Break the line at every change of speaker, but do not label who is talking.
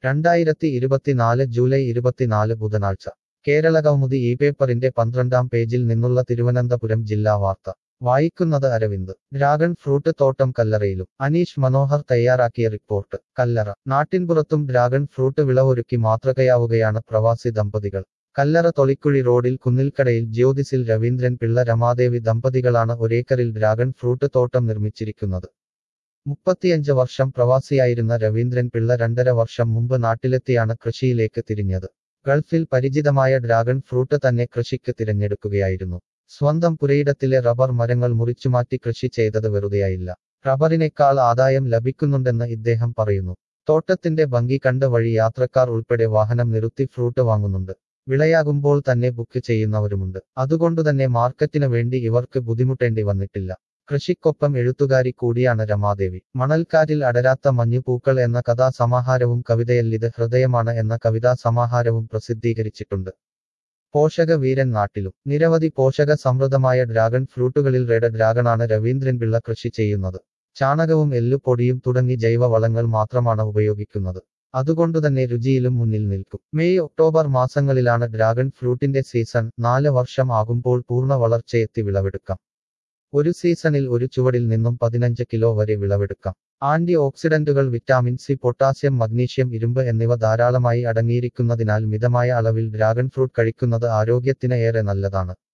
രണ്ടായിരത്തി ഇരുപത്തിനാല് ജൂലൈ ഇരുപത്തിനാല് ബുധനാഴ്ച കേരള കൗമുദി ഈ പേപ്പറിന്റെ പന്ത്രണ്ടാം പേജിൽ നിന്നുള്ള തിരുവനന്തപുരം ജില്ലാ വാർത്ത വായിക്കുന്നത് അരവിന്ദ് ഡ്രാഗൺ ഫ്രൂട്ട് തോട്ടം കല്ലറയിലും അനീഷ് മനോഹർ തയ്യാറാക്കിയ റിപ്പോർട്ട് കല്ലറ നാട്ടിൻപുറത്തും ഡ്രാഗൺ ഫ്രൂട്ട് വിളവൊരുക്കി മാതൃകയാവുകയാണ് പ്രവാസി ദമ്പതികൾ കല്ലറ തൊളിക്കുഴി റോഡിൽ കുന്നിൽക്കടയിൽ ജ്യോതിസിൽ രവീന്ദ്രൻ പിള്ള രമാദേവി ദമ്പതികളാണ് ഒരേക്കറിൽ ഡ്രാഗൺ ഫ്രൂട്ട് തോട്ടം നിർമ്മിച്ചിരിക്കുന്നത് മുപ്പത്തിയഞ്ച് വർഷം പ്രവാസിയായിരുന്ന രവീന്ദ്രൻ പിള്ള രണ്ടര വർഷം മുമ്പ് നാട്ടിലെത്തിയാണ് കൃഷിയിലേക്ക് തിരിഞ്ഞത് ഗൾഫിൽ പരിചിതമായ ഡ്രാഗൺ ഫ്രൂട്ട് തന്നെ കൃഷിക്ക് തിരഞ്ഞെടുക്കുകയായിരുന്നു സ്വന്തം പുരയിടത്തിലെ റബ്ബർ മരങ്ങൾ മുറിച്ചുമാറ്റി കൃഷി ചെയ്തത് വെറുതെയായില്ല റബ്ബറിനേക്കാൾ ആദായം ലഭിക്കുന്നുണ്ടെന്ന് ഇദ്ദേഹം പറയുന്നു തോട്ടത്തിന്റെ ഭംഗി കണ്ട് വഴി യാത്രക്കാർ ഉൾപ്പെടെ വാഹനം നിർത്തി ഫ്രൂട്ട് വാങ്ങുന്നുണ്ട് വിളയാകുമ്പോൾ തന്നെ ബുക്ക് ചെയ്യുന്നവരുമുണ്ട് അതുകൊണ്ടുതന്നെ മാർക്കറ്റിന് വേണ്ടി ഇവർക്ക് ബുദ്ധിമുട്ടേണ്ടി വന്നിട്ടില്ല കൃഷിക്കൊപ്പം എഴുത്തുകാരി കൂടിയാണ് രമാദേവി മണൽക്കാറ്റിൽ അടരാത്ത മഞ്ഞുപൂക്കൾ എന്ന കഥാസമാഹാരവും കവിതയല്ലിത് ഹൃദയമാണ് എന്ന കവിതാ സമാഹാരവും പ്രസിദ്ധീകരിച്ചിട്ടുണ്ട് പോഷക വീരൻ നാട്ടിലും നിരവധി പോഷക സമൃദ്ധമായ ഡ്രാഗൺ ഫ്രൂട്ടുകളിൽ റെഡ് ഡ്രാഗണാണ് രവീന്ദ്രൻ പിള്ള കൃഷി ചെയ്യുന്നത് ചാണകവും എല്ലുപൊടിയും തുടങ്ങി ജൈവ വളങ്ങൾ മാത്രമാണ് ഉപയോഗിക്കുന്നത് അതുകൊണ്ടുതന്നെ രുചിയിലും മുന്നിൽ നിൽക്കും മെയ് ഒക്ടോബർ മാസങ്ങളിലാണ് ഡ്രാഗൺ ഫ്രൂട്ടിന്റെ സീസൺ നാല് വർഷം ആകുമ്പോൾ പൂർണ്ണ വളർച്ചയെത്തി വിളവെടുക്കാം ഒരു സീസണിൽ ഒരു ചുവടിൽ നിന്നും പതിനഞ്ച് കിലോ വരെ വിളവെടുക്കാം ആന്റി ഓക്സിഡന്റുകൾ വിറ്റാമിൻ സി പൊട്ടാസ്യം മഗ്നീഷ്യം ഇരുമ്പ് എന്നിവ ധാരാളമായി അടങ്ങിയിരിക്കുന്നതിനാൽ മിതമായ അളവിൽ ഡ്രാഗൺ ഫ്രൂട്ട് കഴിക്കുന്നത് ആരോഗ്യത്തിന് ഏറെ നല്ലതാണ്